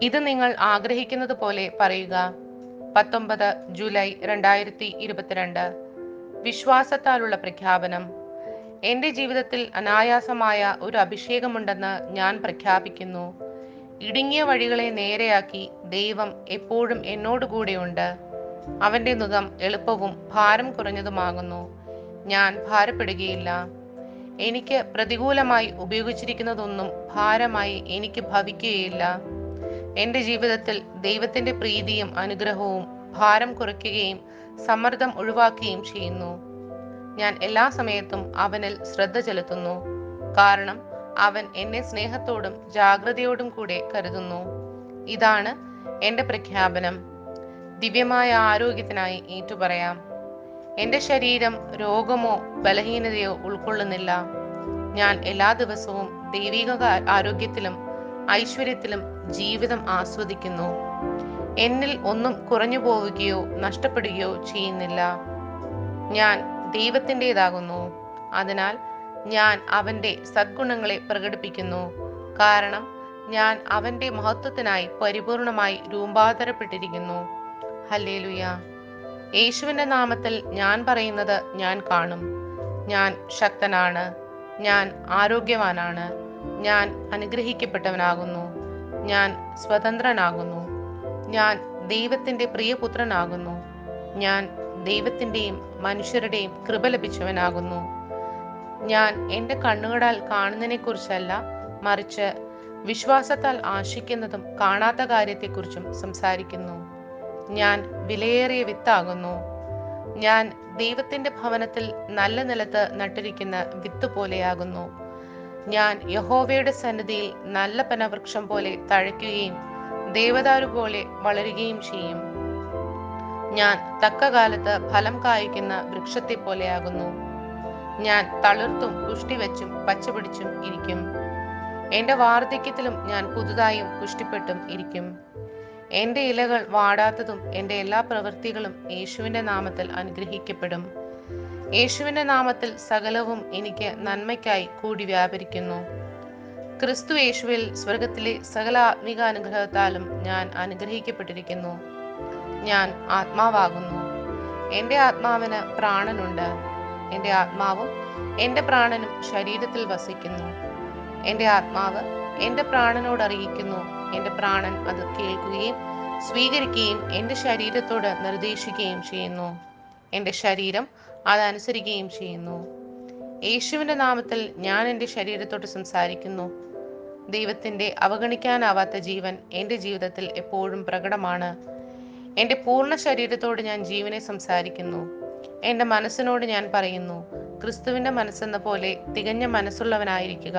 ഇത് നിങ്ങൾ ആഗ്രഹിക്കുന്നത് പോലെ പറയുക പത്തൊമ്പത് ജൂലൈ രണ്ടായിരത്തി ഇരുപത്തിരണ്ട് വിശ്വാസത്താലുള്ള പ്രഖ്യാപനം എന്റെ ജീവിതത്തിൽ അനായാസമായ ഒരു അഭിഷേകമുണ്ടെന്ന് ഞാൻ പ്രഖ്യാപിക്കുന്നു ഇടുങ്ങിയ വഴികളെ നേരെയാക്കി ദൈവം എപ്പോഴും എന്നോടുകൂടെയുണ്ട് അവന്റെ മുഖം എളുപ്പവും ഭാരം കുറഞ്ഞതുമാകുന്നു ഞാൻ ഭാരപ്പെടുകയില്ല എനിക്ക് പ്രതികൂലമായി ഉപയോഗിച്ചിരിക്കുന്നതൊന്നും ഭാരമായി എനിക്ക് ഭവിക്കുകയില്ല എന്റെ ജീവിതത്തിൽ ദൈവത്തിന്റെ പ്രീതിയും അനുഗ്രഹവും ഭാരം കുറയ്ക്കുകയും സമ്മർദ്ദം ഒഴിവാക്കുകയും ചെയ്യുന്നു ഞാൻ എല്ലാ സമയത്തും അവനിൽ ശ്രദ്ധ ചെലുത്തുന്നു കാരണം അവൻ എന്നെ സ്നേഹത്തോടും ജാഗ്രതയോടും കൂടെ കരുതുന്നു ഇതാണ് എന്റെ പ്രഖ്യാപനം ദിവ്യമായ ആരോഗ്യത്തിനായി ഏറ്റുപറയാം എന്റെ ശരീരം രോഗമോ ബലഹീനതയോ ഉൾക്കൊള്ളുന്നില്ല ഞാൻ എല്ലാ ദിവസവും ദൈവിക കാ- ആരോഗ്യത്തിലും ഐശ്വര്യത്തിലും ജീവിതം ആസ്വദിക്കുന്നു എന്നിൽ ഒന്നും കുറഞ്ഞു പോവുകയോ നഷ്ടപ്പെടുകയോ ചെയ്യുന്നില്ല ഞാൻ ദൈവത്തിൻ്റെതാകുന്നു അതിനാൽ ഞാൻ അവന്റെ സദ്ഗുണങ്ങളെ പ്രകടിപ്പിക്കുന്നു കാരണം ഞാൻ അവന്റെ മഹത്വത്തിനായി പരിപൂർണമായി രൂപാന്തരപ്പെട്ടിരിക്കുന്നു ഹല്ലേലുയ യേശുവിന്റെ നാമത്തിൽ ഞാൻ പറയുന്നത് ഞാൻ കാണും ഞാൻ ശക്തനാണ് ഞാൻ ആരോഗ്യവാനാണ് ഞാൻ അനുഗ്രഹിക്കപ്പെട്ടവനാകുന്നു ഞാൻ സ്വതന്ത്രനാകുന്നു ഞാൻ ദൈവത്തിന്റെ പ്രിയപുത്രനാകുന്നു ഞാൻ ദൈവത്തിന്റെയും മനുഷ്യരുടെയും കൃപ ലഭിച്ചവനാകുന്നു ഞാൻ എൻ്റെ കണ്ണുകളാൽ കാണുന്നതിനെക്കുറിച്ചല്ല മറിച്ച് വിശ്വാസത്താൽ ആശിക്കുന്നതും കാണാത്ത കാര്യത്തെക്കുറിച്ചും സംസാരിക്കുന്നു ഞാൻ വിലയേറിയ വിത്താകുന്നു ഞാൻ ദൈവത്തിന്റെ ഭവനത്തിൽ നല്ല നിലത്ത് നട്ടിരിക്കുന്ന വിത്ത് പോലെയാകുന്നു ഞാൻ യഹോവയുടെ സന്നിധിയിൽ നല്ല പനവൃക്ഷം പോലെ തഴയ്ക്കുകയും ദേവദാരു പോലെ വളരുകയും ചെയ്യും ഞാൻ തക്ക കാലത്ത് ഫലം കായ്ക്കുന്ന വൃക്ഷത്തെ പോലെയാകുന്നു ഞാൻ തളിർത്തും പുഷ്ടിവെച്ചും പച്ചപിടിച്ചും ഇരിക്കും എന്റെ വാർദ്ധക്യത്തിലും ഞാൻ പുതുതായും പുഷ്ടിപ്പെട്ടും ഇരിക്കും എന്റെ ഇലകൾ വാടാത്തതും എന്റെ എല്ലാ പ്രവൃത്തികളും യേശുവിന്റെ നാമത്തിൽ അനുഗ്രഹിക്കപ്പെടും യേശുവിന്റെ നാമത്തിൽ സകലവും എനിക്ക് നന്മയ്ക്കായി കൂടി വ്യാപരിക്കുന്നു ക്രിസ്തു യേശുവിൽ സ്വർഗത്തിലെ സകല ആത്മിക അനുഗ്രഹത്താലും ഞാൻ അനുഗ്രഹിക്കപ്പെട്ടിരിക്കുന്നു ഞാൻ ആത്മാവാകുന്നു എൻ്റെ ആത്മാവിന് പ്രാണനുണ്ട് എൻ്റെ ആത്മാവും എൻ്റെ പ്രാണനും ശരീരത്തിൽ വസിക്കുന്നു എൻ്റെ ആത്മാവ് എൻ്റെ പ്രാണനോട് അറിയിക്കുന്നു എൻ്റെ പ്രാണൻ അത് കേൾക്കുകയും സ്വീകരിക്കുകയും എൻ്റെ ശരീരത്തോട് നിർദ്ദേശിക്കുകയും ചെയ്യുന്നു എൻ്റെ ശരീരം അതനുസരിക്കുകയും ചെയ്യുന്നു യേശുവിൻ്റെ നാമത്തിൽ ഞാൻ എൻ്റെ ശരീരത്തോട് സംസാരിക്കുന്നു ദൈവത്തിൻ്റെ അവഗണിക്കാനാവാത്ത ജീവൻ എൻ്റെ ജീവിതത്തിൽ എപ്പോഴും പ്രകടമാണ് എൻ്റെ പൂർണ്ണ ശരീരത്തോട് ഞാൻ ജീവനെ സംസാരിക്കുന്നു എൻ്റെ മനസ്സിനോട് ഞാൻ പറയുന്നു ക്രിസ്തുവിൻ്റെ മനസ്സെന്ന പോലെ തികഞ്ഞ മനസ്സുള്ളവനായിരിക്കുക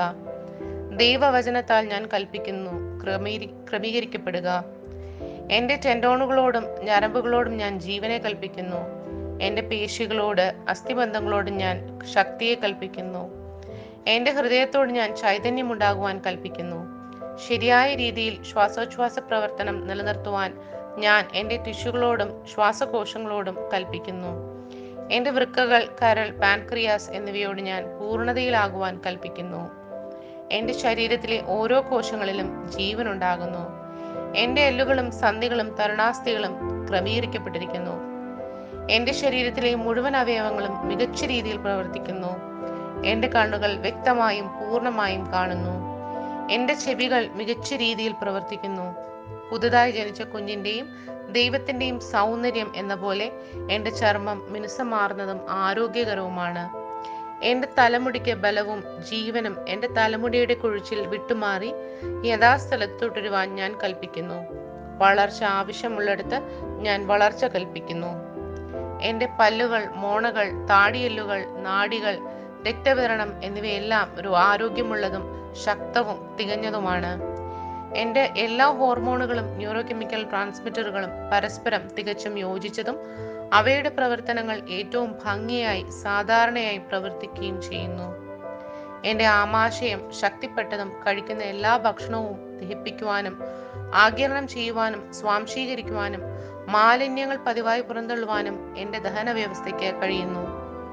ദൈവവചനത്താൽ ഞാൻ കൽപ്പിക്കുന്നു ക്രമീരി ക്രമീകരിക്കപ്പെടുക എൻ്റെ ടെൻഡോണുകളോടും ഞരമ്പുകളോടും ഞാൻ ജീവനെ കൽപ്പിക്കുന്നു എൻ്റെ പേശികളോട് അസ്ഥിബന്ധങ്ങളോടും ഞാൻ ശക്തിയെ കൽപ്പിക്കുന്നു എൻ്റെ ഹൃദയത്തോട് ഞാൻ ചൈതന്യമുണ്ടാകുവാൻ കൽപ്പിക്കുന്നു ശരിയായ രീതിയിൽ ശ്വാസോച്ഛ്വാസ പ്രവർത്തനം നിലനിർത്തുവാൻ ഞാൻ എൻ്റെ ടിഷ്യൂകളോടും ശ്വാസകോശങ്ങളോടും കൽപ്പിക്കുന്നു എൻ്റെ വൃക്കകൾ കരൾ പാൻക്രിയാസ് എന്നിവയോട് ഞാൻ പൂർണ്ണതയിലാകുവാൻ കൽപ്പിക്കുന്നു എൻ്റെ ശരീരത്തിലെ ഓരോ കോശങ്ങളിലും ജീവനുണ്ടാകുന്നു എൻ്റെ എല്ലുകളും സന്ധികളും തരുണാസ്ഥികളും ക്രമീകരിക്കപ്പെട്ടിരിക്കുന്നു എൻ്റെ ശരീരത്തിലെ മുഴുവൻ അവയവങ്ങളും മികച്ച രീതിയിൽ പ്രവർത്തിക്കുന്നു എൻ്റെ കണ്ണുകൾ വ്യക്തമായും പൂർണ്ണമായും കാണുന്നു എൻ്റെ ചെവികൾ മികച്ച രീതിയിൽ പ്രവർത്തിക്കുന്നു പുതുതായി ജനിച്ച കുഞ്ഞിൻ്റെയും ദൈവത്തിൻ്റെയും സൗന്ദര്യം എന്ന പോലെ എൻ്റെ ചർമ്മം മിനുസമാർന്നതും ആരോഗ്യകരവുമാണ് എൻ്റെ തലമുടിക്ക് ബലവും ജീവനും എൻ്റെ തലമുടിയുടെ കുഴിച്ചിൽ വിട്ടുമാറി യഥാസ്ഥലത്ത് തുടരുവാൻ ഞാൻ കൽപ്പിക്കുന്നു വളർച്ച ആവശ്യമുള്ളിടത്ത് ഞാൻ വളർച്ച കൽപ്പിക്കുന്നു എൻ്റെ പല്ലുകൾ മോണകൾ താടിയെല്ലുകൾ നാഡികൾ രക്തവിതരണം എന്നിവയെല്ലാം ഒരു ആരോഗ്യമുള്ളതും ശക്തവും തികഞ്ഞതുമാണ് എൻ്റെ എല്ലാ ഹോർമോണുകളും ന്യൂറോ കെമിക്കൽ ട്രാൻസ്മിറ്ററുകളും പരസ്പരം തികച്ചും യോജിച്ചതും അവയുടെ പ്രവർത്തനങ്ങൾ ഏറ്റവും ഭംഗിയായി സാധാരണയായി പ്രവർത്തിക്കുകയും ചെയ്യുന്നു എൻ്റെ ആമാശയം ശക്തിപ്പെട്ടതും കഴിക്കുന്ന എല്ലാ ഭക്ഷണവും ദഹിപ്പിക്കുവാനും ആഗിരണം ചെയ്യുവാനും സ്വാംശീകരിക്കുവാനും മാലിന്യങ്ങൾ പതിവായി പുറന്തള്ളുവാനും എൻ്റെ ദഹന വ്യവസ്ഥയ്ക്ക് കഴിയുന്നു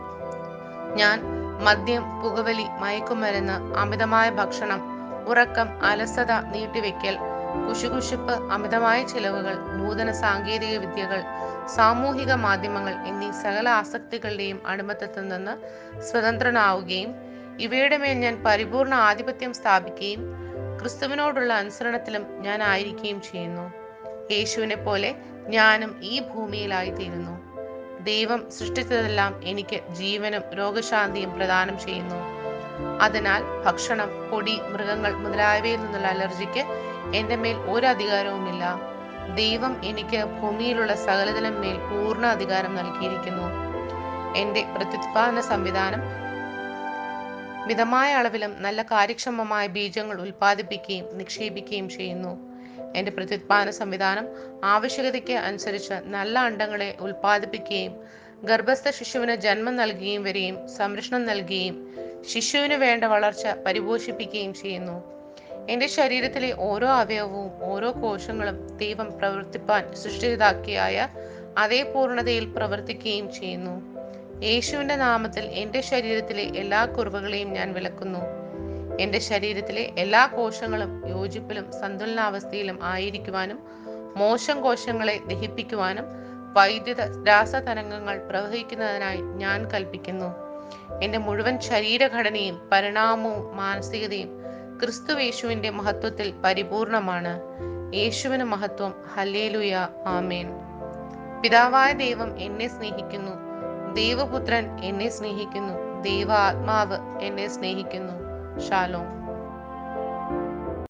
ഞാൻ മദ്യം പുകവലി മയക്കുമരുന്ന് അമിതമായ ഭക്ഷണം ഉറക്കം അലസത നീട്ടിവെക്കൽ കുശുകുശുപ്പ് അമിതമായ ചിലവുകൾ നൂതന സാങ്കേതിക വിദ്യകൾ സാമൂഹിക മാധ്യമങ്ങൾ എന്നീ സകല ആസക്തികളുടെയും അടിമത്തത്തിൽ നിന്ന് സ്വതന്ത്രനാവുകയും ഇവയുടെ മേൽ ഞാൻ പരിപൂർണ ആധിപത്യം സ്ഥാപിക്കുകയും ക്രിസ്തുവിനോടുള്ള അനുസരണത്തിലും ഞാൻ ആയിരിക്കുകയും ചെയ്യുന്നു യേശുവിനെ പോലെ ഞാനും ഈ ഭൂമിയിലായി തീരുന്നു ദൈവം സൃഷ്ടിച്ചതെല്ലാം എനിക്ക് ജീവനും രോഗശാന്തിയും പ്രദാനം ചെയ്യുന്നു അതിനാൽ ഭക്ഷണം പൊടി മൃഗങ്ങൾ മുതലായവയിൽ നിന്നുള്ള അലർജിക്ക് എന്റെ മേൽ ഒരു അധികാരവുമില്ല ദൈവം എനിക്ക് ഭൂമിയിലുള്ള സകലതിനും മേൽ പൂർണ്ണ അധികാരം നൽകിയിരിക്കുന്നു എന്റെ പ്രത്യുത്പാദന സംവിധാനം മിതമായ അളവിലും നല്ല കാര്യക്ഷമമായ ബീജങ്ങൾ ഉൽപ്പാദിപ്പിക്കുകയും നിക്ഷേപിക്കുകയും ചെയ്യുന്നു എന്റെ പ്രത്യുത്പാദന സംവിധാനം ആവശ്യകതയ്ക്ക് അനുസരിച്ച് നല്ല അണ്ടങ്ങളെ ഉൽപ്പാദിപ്പിക്കുകയും ഗർഭസ്ഥ ശിശുവിന് ജന്മം നൽകുകയും വരികയും സംരക്ഷണം നൽകുകയും ശിശുവിന് വേണ്ട വളർച്ച പരിപോഷിപ്പിക്കുകയും ചെയ്യുന്നു എന്റെ ശരീരത്തിലെ ഓരോ അവയവവും ഓരോ കോശങ്ങളും ദൈവം പ്രവർത്തിപ്പാൻ സൃഷ്ടിതാക്കിയായ അതേ പൂർണ്ണതയിൽ പ്രവർത്തിക്കുകയും ചെയ്യുന്നു യേശുവിന്റെ നാമത്തിൽ എന്റെ ശരീരത്തിലെ എല്ലാ കുറവുകളെയും ഞാൻ വിലക്കുന്നു എന്റെ ശരീരത്തിലെ എല്ലാ കോശങ്ങളും യോജിപ്പിലും സന്തുലനാവസ്ഥയിലും ആയിരിക്കുവാനും മോശം കോശങ്ങളെ ദഹിപ്പിക്കുവാനും വൈദ്യുത രാസതരംഗങ്ങൾ പ്രവഹിക്കുന്നതിനായി ഞാൻ കൽപ്പിക്കുന്നു എന്റെ മുഴുവൻ ശരീരഘടനയും പരിണാമവും മാനസികതയും ക്രിസ്തു യേശുവിന്റെ മഹത്വത്തിൽ പരിപൂർണമാണ് യേശുവിന് മഹത്വം ഹല്ലേലുയ ആമേൻ പിതാവായ ദൈവം എന്നെ സ്നേഹിക്കുന്നു ദൈവപുത്രൻ എന്നെ സ്നേഹിക്കുന്നു ദൈവ ആത്മാവ് എന്നെ സ്നേഹിക്കുന്നു ഷാലോം